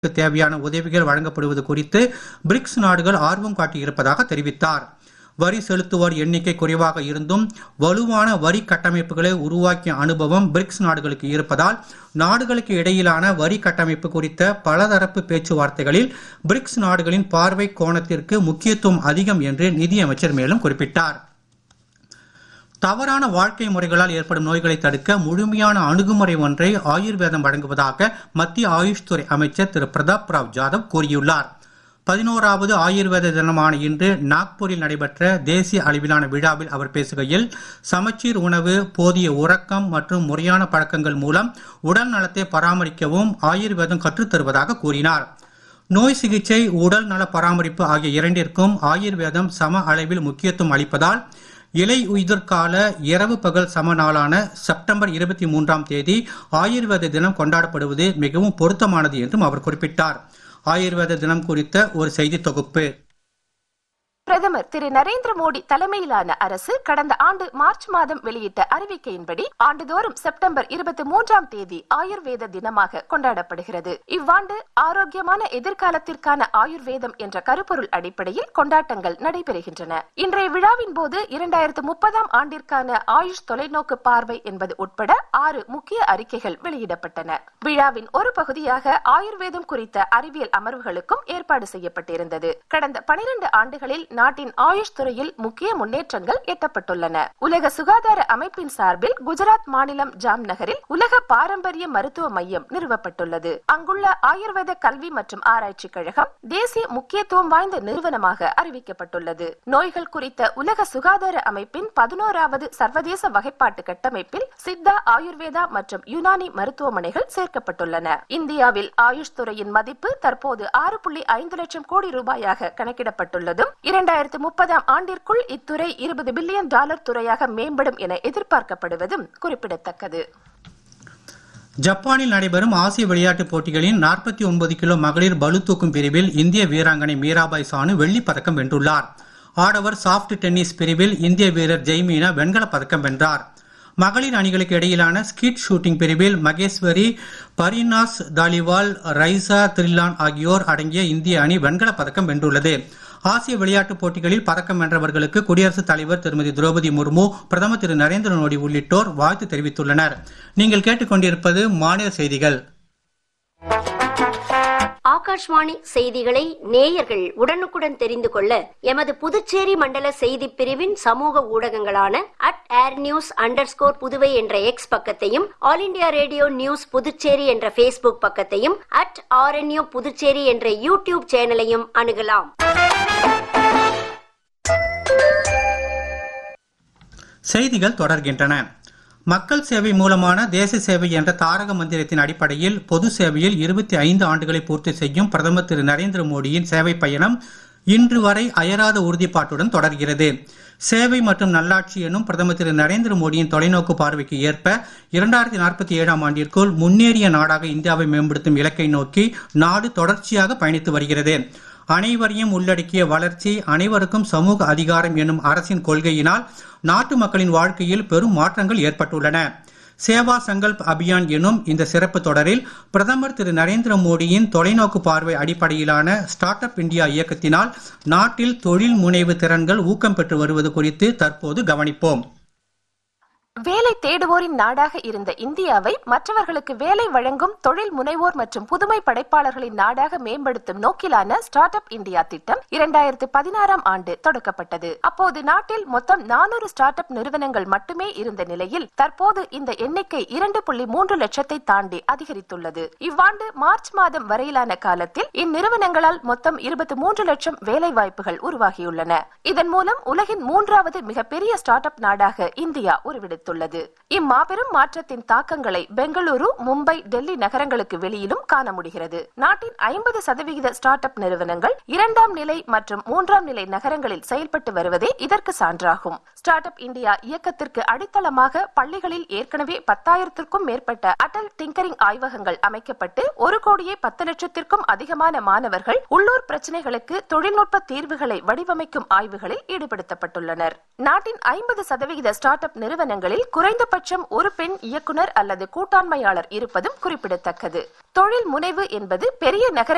தேவையான உதவிகள் வழங்கப்படுவது குறித்து பிரிக்ஸ் நாடுகள் ஆர்வம் காட்டியிருப்பதாக தெரிவித்தார் வரி செலுத்துவோர் எண்ணிக்கை குறைவாக இருந்தும் வலுவான வரி கட்டமைப்புகளை உருவாக்கிய அனுபவம் பிரிக்ஸ் நாடுகளுக்கு இருப்பதால் நாடுகளுக்கு இடையிலான வரி கட்டமைப்பு குறித்த பலதரப்பு பேச்சுவார்த்தைகளில் பிரிக்ஸ் நாடுகளின் பார்வை கோணத்திற்கு முக்கியத்துவம் அதிகம் என்று நிதியமைச்சர் மேலும் குறிப்பிட்டார் தவறான வாழ்க்கை முறைகளால் ஏற்படும் நோய்களை தடுக்க முழுமையான அணுகுமுறை ஒன்றை ஆயுர்வேதம் வழங்குவதாக மத்திய ஆயுஷ் துறை அமைச்சர் திரு பிரதாப் ராவ் ஜாதவ் கூறியுள்ளார் பதினோராவது ஆயுர்வேத தினமான இன்று நாக்பூரில் நடைபெற்ற தேசிய அளவிலான விழாவில் அவர் பேசுகையில் சமச்சீர் உணவு போதிய உறக்கம் மற்றும் முறையான பழக்கங்கள் மூலம் உடல் நலத்தை பராமரிக்கவும் ஆயுர்வேதம் கற்றுத்தருவதாக கூறினார் நோய் சிகிச்சை உடல் நல பராமரிப்பு ஆகிய இரண்டிற்கும் ஆயுர்வேதம் சம அளவில் முக்கியத்துவம் அளிப்பதால் இலை உயிர்கால இரவு பகல் சம நாளான செப்டம்பர் இருபத்தி மூன்றாம் தேதி ஆயுர்வேத தினம் கொண்டாடப்படுவது மிகவும் பொருத்தமானது என்றும் அவர் குறிப்பிட்டார் ஆயுர்வேத தினம் குறித்த ஒரு செய்தி தொகுப்பு பிரதமர் திரு நரேந்திர மோடி தலைமையிலான அரசு கடந்த ஆண்டு மார்ச் மாதம் வெளியிட்ட அறிவிக்கையின்படி ஆண்டுதோறும் செப்டம்பர் இருபத்தி மூன்றாம் தேதி ஆயுர்வேத தினமாக கொண்டாடப்படுகிறது இவ்வாண்டு ஆரோக்கியமான எதிர்காலத்திற்கான ஆயுர்வேதம் என்ற கருப்பொருள் அடிப்படையில் கொண்டாட்டங்கள் நடைபெறுகின்றன இன்றைய விழாவின் போது இரண்டாயிரத்து முப்பதாம் ஆண்டிற்கான ஆயுஷ் தொலைநோக்கு பார்வை என்பது உட்பட ஆறு முக்கிய அறிக்கைகள் வெளியிடப்பட்டன விழாவின் ஒரு பகுதியாக ஆயுர்வேதம் குறித்த அறிவியல் அமர்வுகளுக்கும் ஏற்பாடு செய்யப்பட்டிருந்தது கடந்த பனிரெண்டு ஆண்டுகளில் நாட்டின் ஆயுஷ் துறையில் முக்கிய முன்னேற்றங்கள் எட்டப்பட்டுள்ளன உலக சுகாதார அமைப்பின் சார்பில் குஜராத் மாநிலம் ஜாம் நகரில் உலக பாரம்பரிய மருத்துவ மையம் நிறுவப்பட்டுள்ளது அங்குள்ள ஆயுர்வேத கல்வி மற்றும் ஆராய்ச்சி கழகம் தேசிய முக்கியத்துவம் வாய்ந்த நிறுவனமாக அறிவிக்கப்பட்டுள்ளது நோய்கள் குறித்த உலக சுகாதார அமைப்பின் பதினோராவது சர்வதேச வகைப்பாட்டு கட்டமைப்பில் சித்தா ஆயுர்வேதா மற்றும் யுனானி மருத்துவமனைகள் சேர்க்கப்பட்டுள்ளன இந்தியாவில் ஆயுஷ் துறையின் மதிப்பு தற்போது ஆறு புள்ளி ஐந்து லட்சம் கோடி ரூபாயாக கணக்கிடப்பட்டுள்ளதும் இரண்டாயிரத்து முப்பதாம் ஆண்டிற்குள் இத்துறை இருபது பில்லியன் டாலர் துறையாக மேம்படும் என எதிர்பார்க்கப்படுவதும் குறிப்பிடத்தக்கது ஜப்பானில் நடைபெறும் ஆசிய விளையாட்டுப் போட்டிகளின் 49 கிலோ மகளிர் பளு தூக்கும் பிரிவில் இந்திய வீராங்கனை மீராபாய் சானு வெள்ளிப் பதக்கம் வென்றுள்ளார் ஆடவர் சாஃப்ட் டென்னிஸ் பிரிவில் இந்திய வீரர் ஜெய்மீனா வெண்கலப் பதக்கம் வென்றார் மகளிர் அணிகளுக்கு இடையிலான ஸ்கீட் ஷூட்டிங் பிரிவில் மகேஸ்வரி பரினாஸ் தாலிவால் ரைசா த்ரில்லான் ஆகியோர் அடங்கிய இந்திய அணி வெண்கலப் பதக்கம் வென்றுள்ளது ஆசிய விளையாட்டுப் போட்டிகளில் பதக்கம் வென்றவர்களுக்கு குடியரசுத் தலைவர் திருமதி திரௌபதி முர்மு பிரதமர் திரு நரேந்திர மோடி உள்ளிட்டோர் வாழ்த்து தெரிவித்துள்ளனர் நீங்கள் கேட்டுக்கொண்டிருப்பது மாநில செய்திகள் ஆகாஷ்வாணி செய்திகளை நேயர்கள் உடனுக்குடன் தெரிந்து கொள்ள எமது புதுச்சேரி மண்டல செய்தி பிரிவின் சமூக ஊடகங்களான at air news under Puduvai என்ற எக்ஸ் பக்கத்தையும் All India Radio news Puducherry என்ற ஃபேஸ்புக் பக்கத்தையும் அட் ஆர்என்யூ புதுச்சேரி என்ற யூடியூப் சேனலையும் அணுகலாம் செய்திகள் தொடர்கின்றன மக்கள் சேவை மூலமான தேச சேவை என்ற தாரக மந்திரத்தின் அடிப்படையில் பொது சேவையில் இருபத்தி ஐந்து ஆண்டுகளை பூர்த்தி செய்யும் பிரதமர் திரு நரேந்திர மோடியின் சேவை பயணம் இன்று வரை அயராத உறுதிப்பாட்டுடன் தொடர்கிறது சேவை மற்றும் நல்லாட்சி எனும் பிரதமர் திரு நரேந்திர மோடியின் தொலைநோக்கு பார்வைக்கு ஏற்ப இரண்டாயிரத்தி நாற்பத்தி ஏழாம் ஆண்டிற்குள் முன்னேறிய நாடாக இந்தியாவை மேம்படுத்தும் இலக்கை நோக்கி நாடு தொடர்ச்சியாக பயணித்து வருகிறது அனைவரையும் உள்ளடக்கிய வளர்ச்சி அனைவருக்கும் சமூக அதிகாரம் என்னும் அரசின் கொள்கையினால் நாட்டு மக்களின் வாழ்க்கையில் பெரும் மாற்றங்கள் ஏற்பட்டுள்ளன சேவா சங்கல்ப் அபியான் எனும் இந்த சிறப்பு தொடரில் பிரதமர் திரு நரேந்திர மோடியின் தொலைநோக்கு பார்வை அடிப்படையிலான ஸ்டார்ட் அப் இந்தியா இயக்கத்தினால் நாட்டில் தொழில் முனைவு திறன்கள் ஊக்கம் பெற்று வருவது குறித்து தற்போது கவனிப்போம் வேலை தேடுவோரின் நாடாக இருந்த இந்தியாவை மற்றவர்களுக்கு வேலை வழங்கும் தொழில் முனைவோர் மற்றும் புதுமை படைப்பாளர்களின் நாடாக மேம்படுத்தும் நோக்கிலான ஸ்டார்ட் அப் இந்தியா திட்டம் இரண்டாயிரத்து பதினாறாம் ஆண்டு தொடக்கப்பட்டது அப்போது நாட்டில் மொத்தம் நானூறு ஸ்டார்ட் அப் நிறுவனங்கள் மட்டுமே இருந்த நிலையில் தற்போது இந்த எண்ணிக்கை இரண்டு புள்ளி மூன்று லட்சத்தை தாண்டி அதிகரித்துள்ளது இவ்வாண்டு மார்ச் மாதம் வரையிலான காலத்தில் இந்நிறுவனங்களால் மொத்தம் இருபத்தி மூன்று லட்சம் வேலை வாய்ப்புகள் உருவாகியுள்ளன இதன் மூலம் உலகின் மூன்றாவது மிகப்பெரிய ஸ்டார்ட் அப் நாடாக இந்தியா உருவெடுத்துள்ளது தெரிவித்துள்ளது இம்மாபெரும் மாற்றத்தின் தாக்கங்களை பெங்களூரு மும்பை டெல்லி நகரங்களுக்கு வெளியிலும் காண முடிகிறது நாட்டின் ஐம்பது சதவிகித ஸ்டார்ட் அப் நிறுவனங்கள் இரண்டாம் நிலை மற்றும் மூன்றாம் நிலை நகரங்களில் செயல்பட்டு வருவதே இதற்கு சான்றாகும் ஸ்டார்ட் அப் இந்தியா இயக்கத்திற்கு அடித்தளமாக பள்ளிகளில் ஏற்கனவே பத்தாயிரத்திற்கும் மேற்பட்ட அடல் டிங்கரிங் ஆய்வகங்கள் அமைக்கப்பட்டு ஒரு கோடியே பத்து லட்சத்திற்கும் அதிகமான மாணவர்கள் உள்ளூர் பிரச்சனைகளுக்கு தொழில்நுட்ப தீர்வுகளை வடிவமைக்கும் ஆய்வுகளில் ஈடுபடுத்தப்பட்டுள்ளனர் நாட்டின் ஐம்பது சதவிகித ஸ்டார்ட் அப் நிறுவனங்களில் குறைந்தபட்சம் ஒரு பெண் இயக்குனர் அல்லது கூட்டாண்மையாளர் இருப்பதும் குறிப்பிடத்தக்கது தொழில் முனைவு என்பது பெரிய நகர